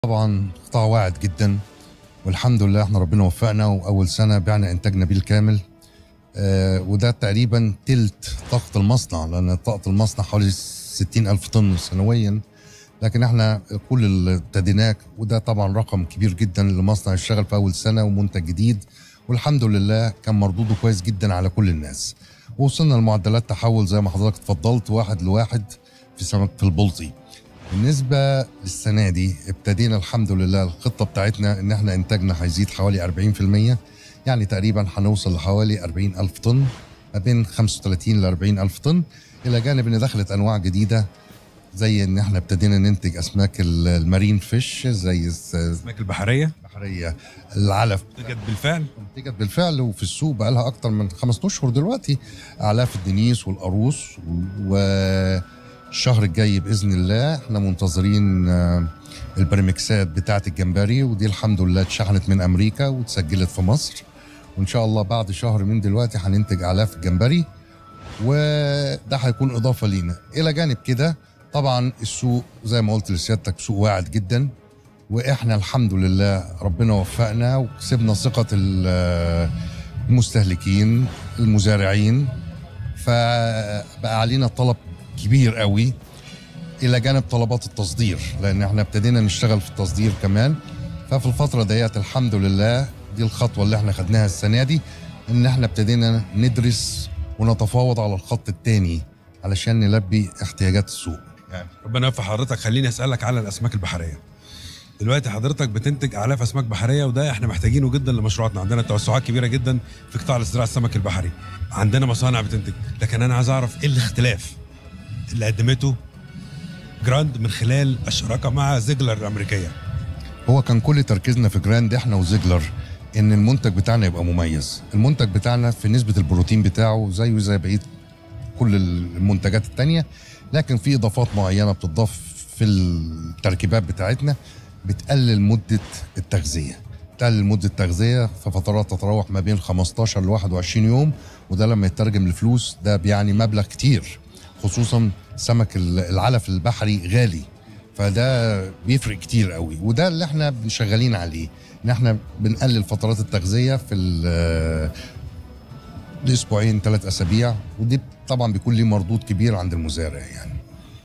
طبعا قطاع واعد جدا والحمد لله احنا ربنا وفقنا واول سنه بعنا انتاجنا بالكامل آه وده تقريبا تلت طاقه المصنع لان طاقه المصنع حوالي 60 الف طن سنويا لكن احنا كل اللي ابتديناه وده طبعا رقم كبير جدا لمصنع يشتغل في اول سنه ومنتج جديد والحمد لله كان مردوده كويس جدا على كل الناس ووصلنا لمعدلات تحول زي ما حضرتك اتفضلت واحد لواحد في سمك في البلطي بالنسبة للسنة دي ابتدينا الحمد لله الخطة بتاعتنا ان احنا انتاجنا هيزيد حوالي 40% يعني تقريبا هنوصل لحوالي 40 ألف طن ما بين 35 ل 40 ألف طن إلى جانب ان دخلت أنواع جديدة زي ان احنا ابتدينا ننتج أسماك المارين فيش زي الاسماك البحريه البحرية العلف انتجت بالفعل انتجت بالفعل وفي السوق بقى لها اكتر من خمس اشهر دلوقتي اعلاف الدنيس والقاروص والشهر الجاي باذن الله احنا منتظرين آه، البريمكسات بتاعه الجمبري ودي الحمد لله اتشحنت من امريكا واتسجلت في مصر وان شاء الله بعد شهر من دلوقتي هننتج اعلاف الجمبري وده هيكون اضافه لينا الى جانب كده طبعا السوق زي ما قلت لسيادتك سوق واعد جدا واحنا الحمد لله ربنا وفقنا وكسبنا ثقه ال- المستهلكين المزارعين فبقى علينا طلب كبير قوي الى جانب طلبات التصدير لان احنا ابتدينا نشتغل في التصدير كمان ففي الفتره ديت الحمد لله دي الخطوه اللي احنا خدناها السنه دي ان احنا ابتدينا ندرس ونتفاوض على الخط الثاني علشان نلبي احتياجات السوق يعني ربنا يوفق حضرتك خليني اسالك على الاسماك البحريه دلوقتي حضرتك بتنتج اعلاف اسماك بحريه وده احنا محتاجينه جدا لمشروعاتنا عندنا توسعات كبيره جدا في قطاع الاستزراع السمك البحري عندنا مصانع بتنتج لكن انا عايز اعرف ايه الاختلاف اللي قدمته جراند من خلال الشراكه مع زيجلر الامريكيه هو كان كل تركيزنا في جراند احنا وزيجلر ان المنتج بتاعنا يبقى مميز المنتج بتاعنا في نسبة البروتين بتاعه زيه زي بقية كل المنتجات التانية لكن في اضافات معينة بتضاف في التركيبات بتاعتنا بتقلل مدة التغذية تقلل مدة التغذية في فترات تتراوح ما بين 15 ل 21 يوم وده لما يترجم لفلوس ده بيعني مبلغ كتير خصوصا سمك العلف البحري غالي فده بيفرق كتير قوي وده اللي احنا شغالين عليه ان احنا بنقلل فترات التغذيه في ال- الاسبوعين ثلاث اسابيع ودي طبعا بيكون ليه مردود كبير عند المزارع يعني